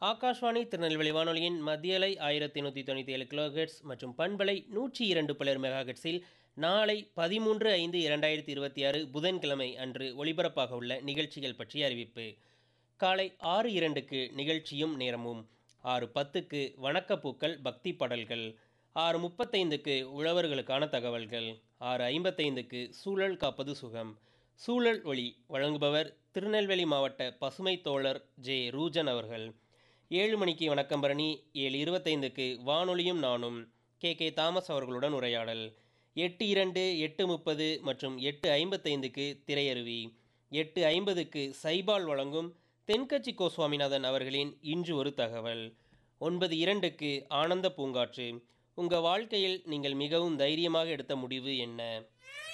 ஆகாஷ்வாணி திருநெல்வேலி வானொலியின் மத்தியலை ஆயிரத்தி நூற்றி தொண்ணூற்றி ஏழு கிலோஹெட்ஸ் மற்றும் பண்பலை நூற்றி இரண்டு புலர் மெகாஹெட்ஸில் நாளை பதிமூன்று ஐந்து இரண்டாயிரத்தி இருபத்தி ஆறு புதன்கிழமை அன்று ஒளிபரப்பாக உள்ள நிகழ்ச்சிகள் பற்றிய அறிவிப்பு காலை ஆறு இரண்டுக்கு நிகழ்ச்சியும் நேரமும் ஆறு பத்துக்கு வணக்கப்பூக்கள் பக்தி பாடல்கள் ஆறு முப்பத்தைந்துக்கு உழவர்களுக்கான தகவல்கள் ஆறு ஐம்பத்தைந்துக்கு சூழல் காப்பது சுகம் சூழல் ஒளி வழங்குபவர் திருநெல்வேலி மாவட்ட பசுமை தோழர் ஜே ரூஜன் அவர்கள் ஏழு மணிக்கு வணக்கம் பரணி ஏழு இருபத்தைந்துக்கு வானொலியும் நானும் கே கே தாமஸ் அவர்களுடன் உரையாடல் எட்டு இரண்டு எட்டு முப்பது மற்றும் எட்டு ஐம்பத்தைந்துக்கு திரையருவி எட்டு ஐம்பதுக்கு சைபால் வழங்கும் தென்கட்சி கோ சுவாமிநாதன் அவர்களின் இன்று ஒரு தகவல் ஒன்பது இரண்டுக்கு ஆனந்த பூங்காற்று உங்கள் வாழ்க்கையில் நீங்கள் மிகவும் தைரியமாக எடுத்த முடிவு என்ன